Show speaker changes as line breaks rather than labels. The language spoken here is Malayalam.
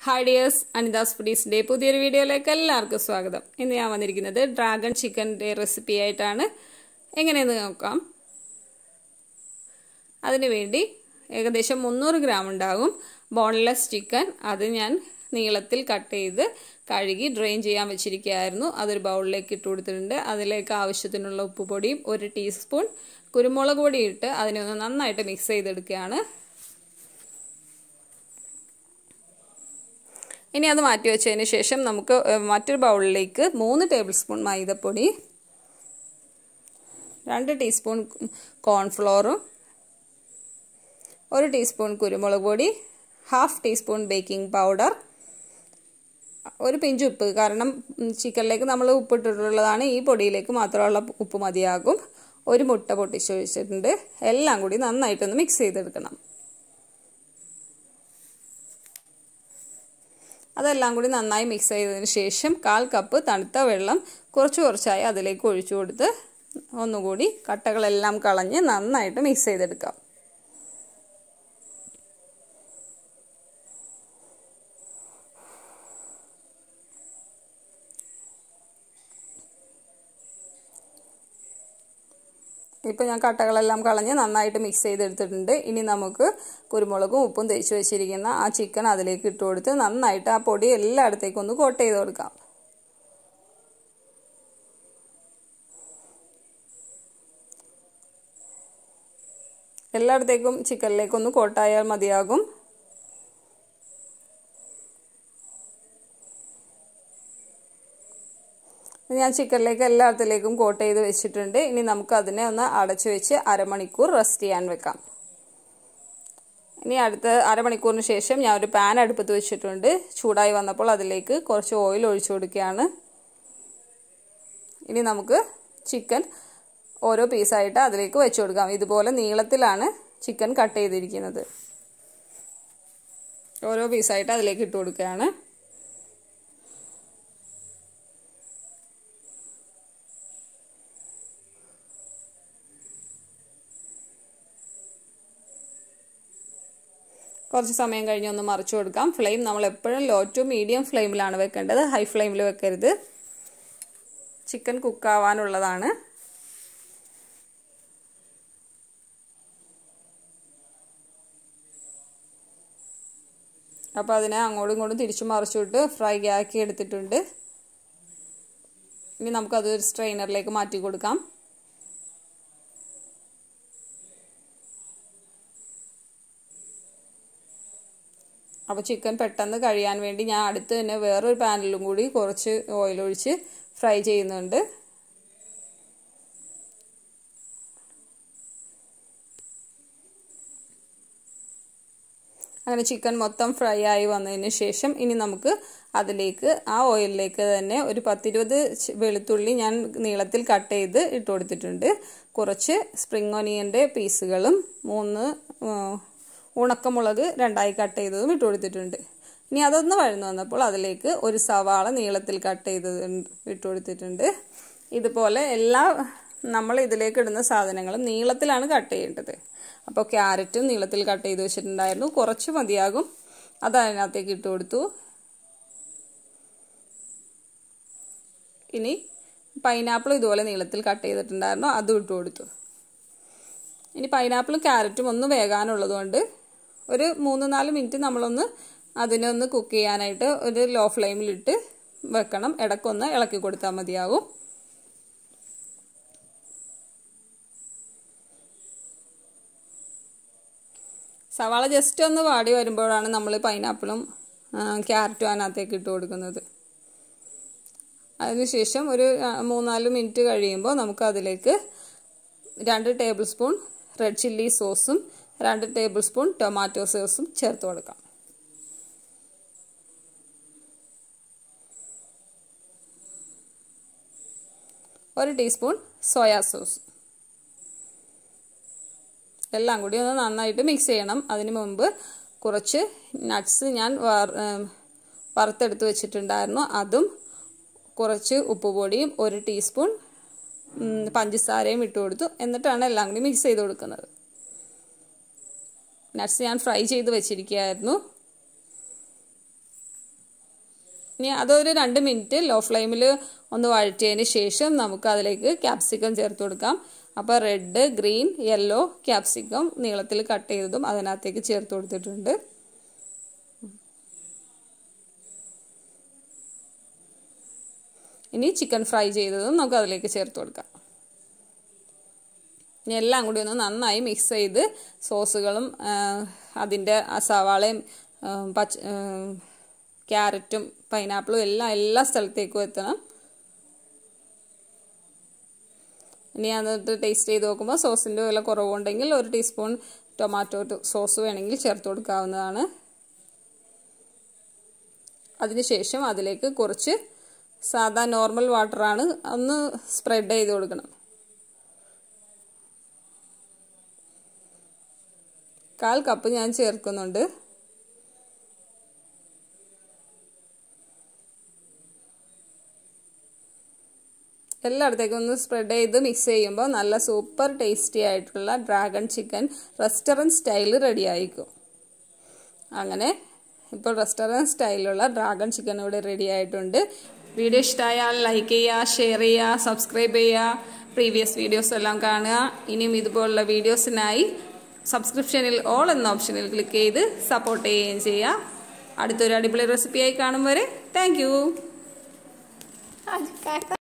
ഹായ് ഡിയേഴ്സ് അനിതാസ് ഫുഡീസിൻ്റെ പുതിയൊരു വീഡിയോയിലേക്ക് എല്ലാവർക്കും സ്വാഗതം ഇന്ന് ഞാൻ വന്നിരിക്കുന്നത് ഡ്രാഗൺ ചിക്കൻ്റെ റെസിപ്പി ആയിട്ടാണ് എങ്ങനെയെന്ന് നോക്കാം അതിനുവേണ്ടി ഏകദേശം മുന്നൂറ് ഗ്രാം ഉണ്ടാകും ബോൺലെസ് ചിക്കൻ അത് ഞാൻ നീളത്തിൽ കട്ട് ചെയ്ത് കഴുകി ഡ്രെയിൻ ചെയ്യാൻ വെച്ചിരിക്കുകയായിരുന്നു അതൊരു ബൗളിലേക്ക് ഇട്ട് കൊടുത്തിട്ടുണ്ട് അതിലേക്ക് ആവശ്യത്തിനുള്ള ഉപ്പുപൊടിയും ഒരു ടീസ്പൂൺ കുരുമുളക് പൊടി ഇട്ട് അതിനെ ഒന്ന് നന്നായിട്ട് മിക്സ് ചെയ്തെടുക്കുകയാണ് ഇനി അത് മാറ്റി വെച്ചതിന് ശേഷം നമുക്ക് മറ്റൊരു ബൗളിലേക്ക് മൂന്ന് ടേബിൾ സ്പൂൺ മൈദപ്പൊടി രണ്ട് ടീസ്പൂൺ കോൺഫ്ലോറും ഒരു ടീസ്പൂൺ കുരുമുളക് പൊടി ഹാഫ് ടീസ്പൂൺ ബേക്കിംഗ് പൗഡർ ഒരു പിഞ്ച് ഉപ്പ് കാരണം ചിക്കനിലേക്ക് നമ്മൾ ഉപ്പിട്ടിട്ടുള്ളതാണ് ഈ പൊടിയിലേക്ക് മാത്രമുള്ള ഉപ്പ് മതിയാകും ഒരു മുട്ട പൊട്ടിച്ചൊഴിച്ചിട്ടുണ്ട് എല്ലാം കൂടി നന്നായിട്ടൊന്ന് മിക്സ് ചെയ്തെടുക്കണം അതെല്ലാം കൂടി നന്നായി മിക്സ് ചെയ്തതിന് ശേഷം കാൽ കപ്പ് തണുത്ത വെള്ളം കുറച്ച് കുറച്ചായി അതിലേക്ക് ഒഴിച്ചു കൊടുത്ത് ഒന്നുകൂടി കട്ടകളെല്ലാം കളഞ്ഞ് നന്നായിട്ട് മിക്സ് ചെയ്തെടുക്കാം ഇപ്പോൾ ഞാൻ കട്ടകളെല്ലാം കളഞ്ഞ് നന്നായിട്ട് മിക്സ് ചെയ്തെടുത്തിട്ടുണ്ട് ഇനി നമുക്ക് കുരുമുളകും ഉപ്പും തേച്ച് വെച്ചിരിക്കുന്ന ആ ചിക്കൻ അതിലേക്ക് ഇട്ട് കൊടുത്ത് നന്നായിട്ട് ആ പൊടി എല്ലായിടത്തേക്കും ഒന്ന് കോട്ട് ചെയ്ത് കൊടുക്കാം എല്ലായിടത്തേക്കും ചിക്കനിലേക്കൊന്ന് കോട്ടായാൽ മതിയാകും ഞാൻ ചിക്കനിലേക്ക് എല്ലായിടത്തിലേക്കും കോട്ട് ചെയ്ത് വെച്ചിട്ടുണ്ട് ഇനി നമുക്ക് അതിനെ ഒന്ന് അടച്ചു വെച്ച് അരമണിക്കൂർ റെസ്റ്റ് ചെയ്യാൻ വെക്കാം ഇനി അടുത്ത അരമണിക്കൂറിന് ശേഷം ഞാൻ ഒരു പാൻ അടുപ്പത്ത് വെച്ചിട്ടുണ്ട് ചൂടായി വന്നപ്പോൾ അതിലേക്ക് കുറച്ച് ഓയിൽ ഒഴിച്ചു കൊടുക്കുകയാണ് ഇനി നമുക്ക് ചിക്കൻ ഓരോ പീസായിട്ട് അതിലേക്ക് വെച്ച് കൊടുക്കാം ഇതുപോലെ നീളത്തിലാണ് ചിക്കൻ കട്ട് ചെയ്തിരിക്കുന്നത് ഓരോ പീസായിട്ട് അതിലേക്ക് ഇട്ട് കൊടുക്കുകയാണ് കുറച്ച് സമയം കഴിഞ്ഞ് ഒന്ന് മറിച്ചു കൊടുക്കാം ഫ്ലെയിം നമ്മൾ എപ്പോഴും ലോ ടു മീഡിയം ഫ്ലെയിമിലാണ് വെക്കേണ്ടത് ഹൈ ഫ്ലെയിമിൽ വെക്കരുത് ചിക്കൻ കുക്കാവാനുള്ളതാണ് അപ്പോൾ അതിനെ അങ്ങോട്ടും ഇങ്ങോട്ടും തിരിച്ചു മറിച്ചിട്ട് ഫ്രൈ ആക്കി എടുത്തിട്ടുണ്ട് ഇനി നമുക്കത് ഒരു സ്ട്രെയിനറിലേക്ക് മാറ്റി കൊടുക്കാം അപ്പോൾ ചിക്കൻ പെട്ടെന്ന് കഴിയാൻ വേണ്ടി ഞാൻ അടുത്ത് തന്നെ വേറൊരു പാനിലും കൂടി കുറച്ച് ഓയിൽ ഒഴിച്ച് ഫ്രൈ ചെയ്യുന്നുണ്ട് അങ്ങനെ ചിക്കൻ മൊത്തം ഫ്രൈ ആയി വന്നതിന് ശേഷം ഇനി നമുക്ക് അതിലേക്ക് ആ ഓയിലിലേക്ക് തന്നെ ഒരു പത്തിരുപത് വെളുത്തുള്ളി ഞാൻ നീളത്തിൽ കട്ട് ചെയ്ത് ഇട്ട് കൊടുത്തിട്ടുണ്ട് കുറച്ച് സ്പ്രിംഗ് ഒനിയൻ്റെ പീസുകളും മൂന്ന് ഉണക്കമുളക് രണ്ടായി കട്ട് ചെയ്തതും ഇട്ട് കൊടുത്തിട്ടുണ്ട് ഇനി അതൊന്ന് വഴന്നു വന്നപ്പോൾ അതിലേക്ക് ഒരു സവാള നീളത്തിൽ കട്ട് ചെയ്തത് ഇട്ട് കൊടുത്തിട്ടുണ്ട് ഇതുപോലെ എല്ലാ നമ്മൾ ഇതിലേക്ക് ഇടുന്ന സാധനങ്ങളും നീളത്തിലാണ് കട്ട് ചെയ്യേണ്ടത് അപ്പോൾ ക്യാരറ്റും നീളത്തിൽ കട്ട് ചെയ്ത് വെച്ചിട്ടുണ്ടായിരുന്നു കുറച്ച് മതിയാകും അത് അതിനകത്തേക്ക് ഇട്ട് കൊടുത്തു ഇനി പൈനാപ്പിൾ ഇതുപോലെ നീളത്തിൽ കട്ട് ചെയ്തിട്ടുണ്ടായിരുന്നു അതും ഇട്ട് കൊടുത്തു ഇനി പൈനാപ്പിളും ക്യാരറ്റും ഒന്ന് വേകാനുള്ളത് കൊണ്ട് ഒരു മൂന്ന് നാല് മിനിറ്റ് നമ്മളൊന്ന് അതിനെ ഒന്ന് കുക്ക് ചെയ്യാനായിട്ട് ഒരു ലോ ഫ്ലെയിമിലിട്ട് വെക്കണം ഇടയ്ക്കൊന്ന് ഇളക്കി കൊടുത്താൽ മതിയാകും സവാള ജസ്റ്റ് ഒന്ന് വാടി വരുമ്പോഴാണ് നമ്മൾ പൈനാപ്പിളും ക്യാരറ്റും അതിനകത്തേക്ക് ഇട്ട് കൊടുക്കുന്നത് അതിനുശേഷം ഒരു മൂന്നാല് മിനിറ്റ് കഴിയുമ്പോൾ നമുക്ക് അതിലേക്ക് രണ്ട് ടേബിൾ സ്പൂൺ റെഡ് ചില്ലി സോസും രണ്ട് ടേബിൾ സ്പൂൺ ടൊമാറ്റോ സോസും ചേർത്ത് കൊടുക്കാം ഒരു ടീസ്പൂൺ സോയാ സോസ് എല്ലാം കൂടി ഒന്ന് നന്നായിട്ട് മിക്സ് ചെയ്യണം അതിന് മുമ്പ് കുറച്ച് നട്ട്സ് ഞാൻ വറുത്തെടുത്ത് വെച്ചിട്ടുണ്ടായിരുന്നു അതും കുറച്ച് ഉപ്പുപൊടിയും ഒരു ടീസ്പൂൺ പഞ്ചസാരയും ഇട്ട് കൊടുത്തു എന്നിട്ടാണ് എല്ലാം കൂടി മിക്സ് ചെയ്ത് കൊടുക്കുന്നത് നട്ട്സ് ഞാൻ ഫ്രൈ ചെയ്ത് വെച്ചിരിക്കുകയായിരുന്നു ഇനി അതൊരു രണ്ട് മിനിറ്റ് ലോ ഫ്ലെയിമിൽ ഒന്ന് വഴറ്റിയതിന് ശേഷം നമുക്ക് അതിലേക്ക് ക്യാപ്സിക്കം ചേർത്ത് കൊടുക്കാം അപ്പോൾ റെഡ് ഗ്രീൻ യെല്ലോ ക്യാപ്സിക്കം നീളത്തിൽ കട്ട് ചെയ്തതും അതിനകത്തേക്ക് ചേർത്ത് കൊടുത്തിട്ടുണ്ട് ഇനി ചിക്കൻ ഫ്രൈ ചെയ്തതും നമുക്ക് അതിലേക്ക് ചേർത്ത് കൊടുക്കാം ഇനി എല്ലാം കൂടി ഒന്ന് നന്നായി മിക്സ് ചെയ്ത് സോസുകളും അതിൻ്റെ സവാളയും പച്ച ക്യാരറ്റും പൈനാപ്പിളും എല്ലാം എല്ലാ സ്ഥലത്തേക്കും എത്തണം ഇനി എന്നിട്ട് ടേസ്റ്റ് ചെയ്ത് നോക്കുമ്പോൾ സോസിൻ്റെ വില കുറവുണ്ടെങ്കിൽ ഒരു ടീസ്പൂൺ ടൊമാറ്റോ സോസ് വേണമെങ്കിൽ ചേർത്ത് കൊടുക്കാവുന്നതാണ് അതിനുശേഷം അതിലേക്ക് കുറച്ച് സാധാ നോർമൽ വാട്ടറാണ് ഒന്ന് സ്പ്രെഡ് ചെയ്ത് കൊടുക്കണം കാൽ കപ്പ് ഞാൻ ചേർക്കുന്നുണ്ട് എല്ലായിടത്തേക്കും ഒന്ന് സ്പ്രെഡ് ചെയ്ത് മിക്സ് ചെയ്യുമ്പോൾ നല്ല സൂപ്പർ ടേസ്റ്റി ആയിട്ടുള്ള dragon chicken restaurant style ready ആയിരിക്കും അങ്ങനെ ഇപ്പോൾ റെസ്റ്റോറൻറ്റ് സ്റ്റൈലുള്ള ഡ്രാഗൺ ചിക്കൻ ഇവിടെ റെഡി ആയിട്ടുണ്ട് വീഡിയോ ഇഷ്ടമായാൽ ലൈക്ക് ചെയ്യുക ഷെയർ ചെയ്യുക സബ്സ്ക്രൈബ് ചെയ്യുക പ്രീവിയസ് വീഡിയോസ് എല്ലാം കാണുക ഇനിയും ഇതുപോലുള്ള വീഡിയോസിനായി സബ്സ്ക്രിപ്ഷനിൽ ഓൾ എന്ന ഓപ്ഷനിൽ ക്ലിക്ക് ചെയ്ത് സപ്പോർട്ട് ചെയ്യുകയും ചെയ്യുക അടുത്തൊരു അടിപൊളി റെസിപ്പിയായി കാണും വരെ താങ്ക്